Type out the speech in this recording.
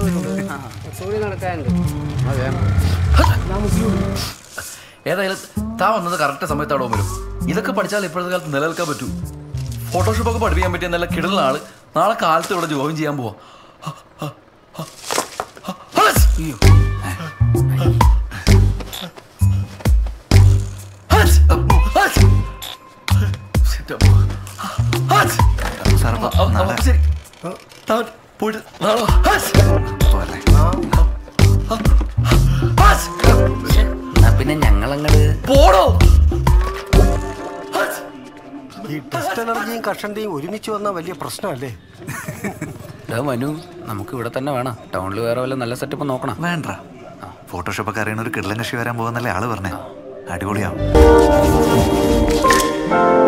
സൂര്യ നടക്കാനുണ്ട് ഏതായാലും താ വന്നത് കറക്റ്റ് സമയത്താണോ വരും ഇതൊക്കെ പഠിച്ചാൽ ഇപ്പോഴത്തെ കാലത്ത് നിലനിൽക്കാൻ പറ്റൂ ഫോട്ടോഷോപ്പ് ഒക്കെ പഠിപ്പിക്കാൻ പറ്റിയ നല്ല കിടലുള്ള ആള് നാളെ കാലത്ത് ഇവിടെ ജോയിൻ ചെയ്യാൻ പോവാ അയ്യോ. ഹസ്. ഹസ്. Shit, അമ്മോ. ഹസ്. സാർ ആ, ആ, നാളെ ആ, ശരി താൻ പോയിട്ട് നാളെ വാ. ഹസ്. പോരല്ലേ ഹസ്. എന്നാ പിന്നെ ഞങ്ങളങ്ങട് പോടോ ഹസ്. ഈ ടെസ്റ്റ് എനർജിയും കഷണ്ടിയും ഒരുമിച്ച് വന്ന വലിയ പ്രശ്നമല്ലേ ഡാ മനു നമുക്ക് ഇവിടെ തന്നെ വേണം ടൗണിൽ വേറെ വല്ല നല്ല സെറ്റപ്പ് നോക്കണം വേണ്ട ഫോട്ടോഷോപ്പ് ഒക്കെ അറിയണ ഒരു കിടലൻ കക്ഷി വരാൻ പോകുന്നല്ലേ ആള് പറഞ്ഞേ അടിപൊളിയാവും